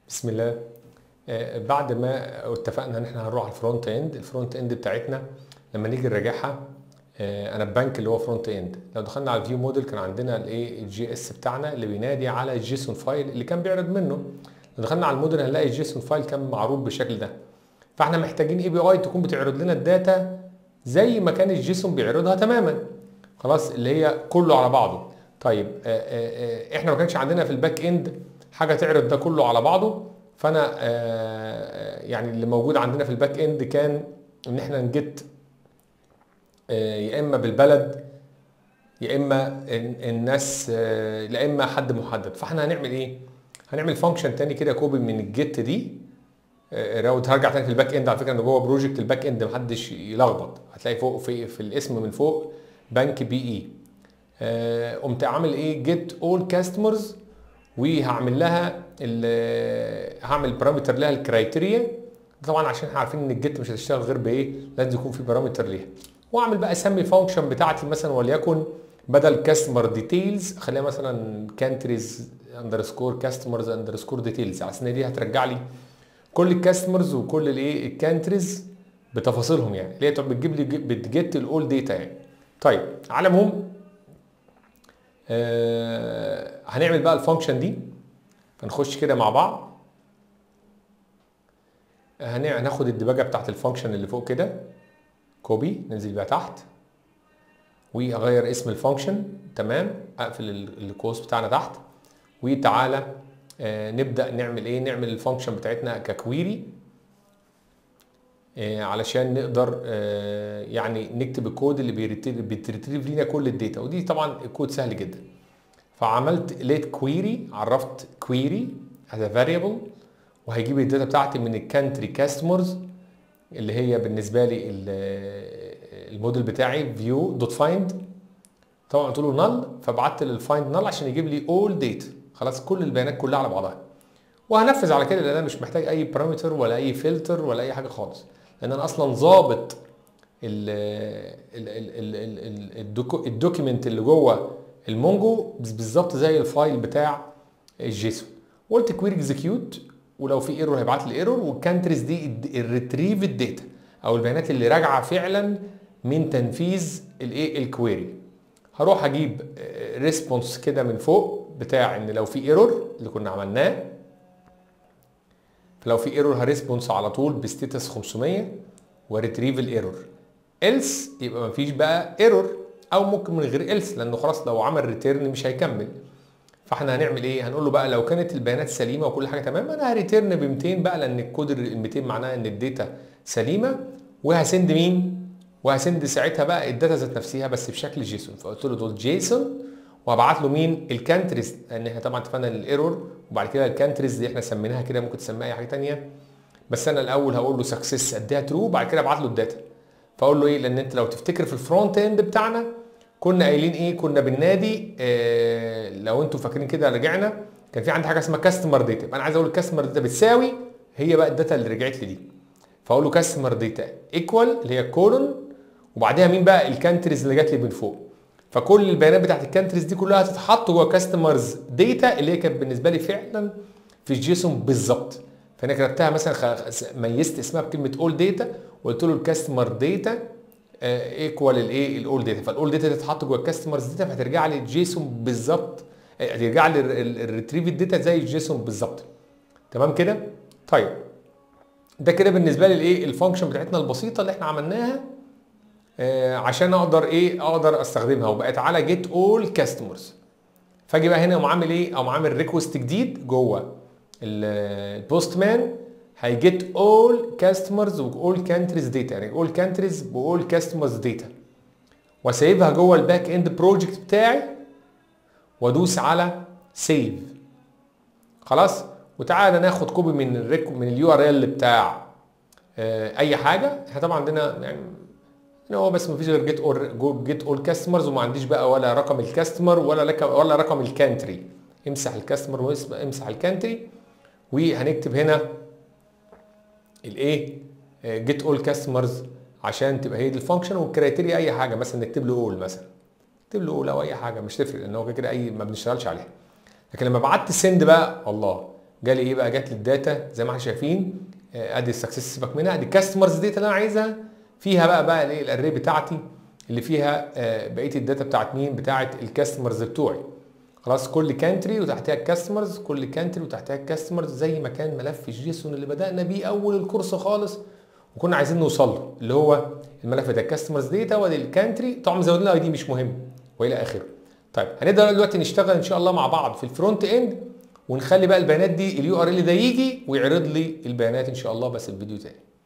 بسم الله آه، بعد ما اتفقنا ان احنا هنروح على الفرونت اند الفرونت اند بتاعتنا لما نيجي نراجعها آه، انا البنك اللي هو فرونت اند لو دخلنا على الفيو موديل كان عندنا الايه الجي اس بتاعنا اللي بينادي على الجيسون فايل اللي كان بيعرض منه لو دخلنا على الموديل هنلاقي الجيسون فايل كان معروض بالشكل ده فاحنا محتاجين اي بي اي تكون بتعرض لنا الداتا زي ما كان الجيسون بيعرضها تماما خلاص اللي هي كله على بعضه طيب آه، آه، آه، احنا ما كانش عندنا في الباك اند حاجه تعرض ده كله على بعضه فانا آه، يعني اللي موجود عندنا في الباك اند كان ان احنا نجت آه، يا اما بالبلد يا اما ال- الناس آه، يا اما حد محدد فاحنا هنعمل ايه هنعمل فانكشن تاني كده كوبي من الجيت دي آه، راوت هرجع تاني في الباك اند على فكره ان جوه بروجكت الباك اند محدش يلخبط هتلاقي فوق في في الاسم من فوق بنك بي اي آه، قمت عامل ايه جيت اول كاستمرز وهعمل لها ال- هعمل بارامتر لها الكرايتيريا طبعا عشان احنا عارفين ان الجيت مش هتشتغل غير بايه لازم يكون في بارامتر ليها واعمل بقى اسمي الفانكشن بتاعتي مثلا وليكن بدل كاستمر ديتيلز خليها مثلا كانتريز اندرسكور كاستمرز اندرسكور ديتيلز على ان دي هترجع لي كل الكاستمرز وكل الايه الكانتريز بتفاصيلهم يعني اللي هي تبقى بتجيب لي بتجيت الاول داتا يعني طيب على العموم آه هنعمل بقى الفانكشن دي هنخش كده مع بعض هنع- هناخد الدباجه بتاعت الفانكشن اللي فوق كده كوبي ننزل بيها تحت واغير اسم الفانكشن تمام اقفل ال- القوس بتاعنا تحت وتعالى آه نبدا نعمل ايه نعمل الفانكشن بتاعتنا ككويري آه، علشان نقدر آه، يعني نكتب الكود اللي بيرتريف بتريتريف لينا كل الداتا ودي طبعا الكود سهل جدا فعملت لقيت كويري عرفت كويري as a variable وهيجيب الداتا بتاعتي من الكانتري كاستمرز اللي هي بالنسبه لي ال- الموديل بتاعي فيو دوت فايند طبعا قلت له نل فبعت للفايند نل عشان يجيب لي اول داتا خلاص كل البيانات كلها على بعضها وهنفذ على كده لان انا مش محتاج اي بارامتر ولا اي فلتر ولا اي حاجه خالص لان انا اصلا ظابط ال- ال- ال- ال- ال- ال- الدوكو- الدوكيمنت اللي جوه المونجو بالظبط زي الفايل بتاع الجيسون قلت كويري اكزكيوت ولو في ايرور هيبعت لي ايرور والكانتريز دي الريتريف الداتا او البيانات اللي راجعه فعلا من تنفيذ الايه الكويري هروح اجيب ريسبونس كده من فوق بتاع ان لو في ايرور اللي كنا عملناه فلو في ايرور هريسبونس على طول بستيتس 500 وريتريف الايرور إلس يبقى مفيش بقى ايرور او ممكن من غير إلس لانه خلاص لو عمل ريتيرن مش هيكمل فاحنا هنعمل ايه هنقول له بقى لو كانت البيانات سليمه وكل حاجه تمام انا هريتيرن ب 200 بقى لان الكود ال 200 معناه ان الداتا سليمه وهسند مين وهسند ساعتها بقى الداتا ذات نفسها بس بشكل جيسون فقلت له دول جيسون وهبعت له مين الكانتريز لان احنا طبعا اتفقنا الايرور وبعد كده الكانتريز دي احنا سميناها كده ممكن تسميها اي حاجه ثانيه بس انا الاول هقول له سكسس اديها ترو وبعد كده ابعت له الداتا فاقول له ايه لان انت لو تفتكر في الفرونت اند بتاعنا كنا قايلين ايه كنا بالنادي آه لو انتوا فاكرين كده رجعنا كان في عندي حاجه اسمها كاستمر داتا يبقى انا عايز اقول الكاستمر داتا بتساوي هي بقى الداتا اللي رجعت لي دي فاقول له كاستمر داتا ايكوال اللي هي كولون وبعدها مين بقى الكانتريز اللي جات لي من فوق فكل البيانات بتاعت الكانتريز دي كلها هتتحط جوه كاستمرز داتا اللي هي كانت بالنسبه لي فعلا في الجيسون بالظبط فانا كتبتها مثلا خ- ميزت اسمها بكلمه اول داتا وقلت له الكاستمر داتا ايكوال الايه الاول داتا فالاول داتا تتحط جوه الكاستمرز داتا فهترجع لي الجيسون بالظبط آه، هترجع لي الريتريف الداتا زي الجيسون بالظبط تمام كده طيب ده كده بالنسبه لي الايه الفانكشن بتاعتنا البسيطه اللي احنا عملناها آه، عشان اقدر ايه اقدر استخدمها وبقت على جيت اول كاستمرز فاجي بقى هنا اقوم عامل ايه اقوم عامل ريكوست جديد جوه البوست مان هيجيت اول كاستمرز واول كانتريز داتا يعني اول كانتريز واول كاستمرز داتا واسيبها جوه الباك اند بروجكت بتاعي وادوس على سيف خلاص وتعالى ناخد كوبي من الريك من اليو ار ال بتاع آه، اي حاجه احنا طبعا عندنا يعني ان هو بس مفيش غير جيت اور جيت اول كاستمرز وما عنديش بقى ولا رقم الكاستمر ولا لك ولا رقم الكانتري امسح الكاستمر وامسح الكانتري وهنكتب هنا الايه جيت اول كاستمرز عشان تبقى هي دي الفانكشن والكرايتيريا اي حاجه مثلا نكتب له اول مثلا نكتب له اول او اي حاجه مش تفرق لان هو كده كده اي ما بنشتغلش عليها لكن لما بعت سند بقى الله جالي ايه بقى جات لي الداتا زي ما احنا شايفين آه، ادي السكسس سيبك منها دي الكاستمرز داتا اللي انا عايزها فيها بقى بقى الايه الاري بتاعتي اللي فيها آه، بقيه الداتا بتاعت مين بتاعت الكاستمرز بتوعي خلاص كل كانتري وتحتها الكاستمرز كل كانتري وتحتها الكاستمرز زي ما كان ملف الجيسون اللي بدانا بيه اول الكورس خالص وكنا عايزين نوصل له اللي هو الملف ده الكاستمرز داتا وادي الكانتري طبعا مزودين الاي دي مش مهم والى اخره طيب هنبدا دلوقتي نشتغل ان شاء الله مع بعض في الفرونت اند ونخلي بقى البيانات دي اليو ار ال ده يجي ويعرض لي البيانات ان شاء الله بس الفيديو تاني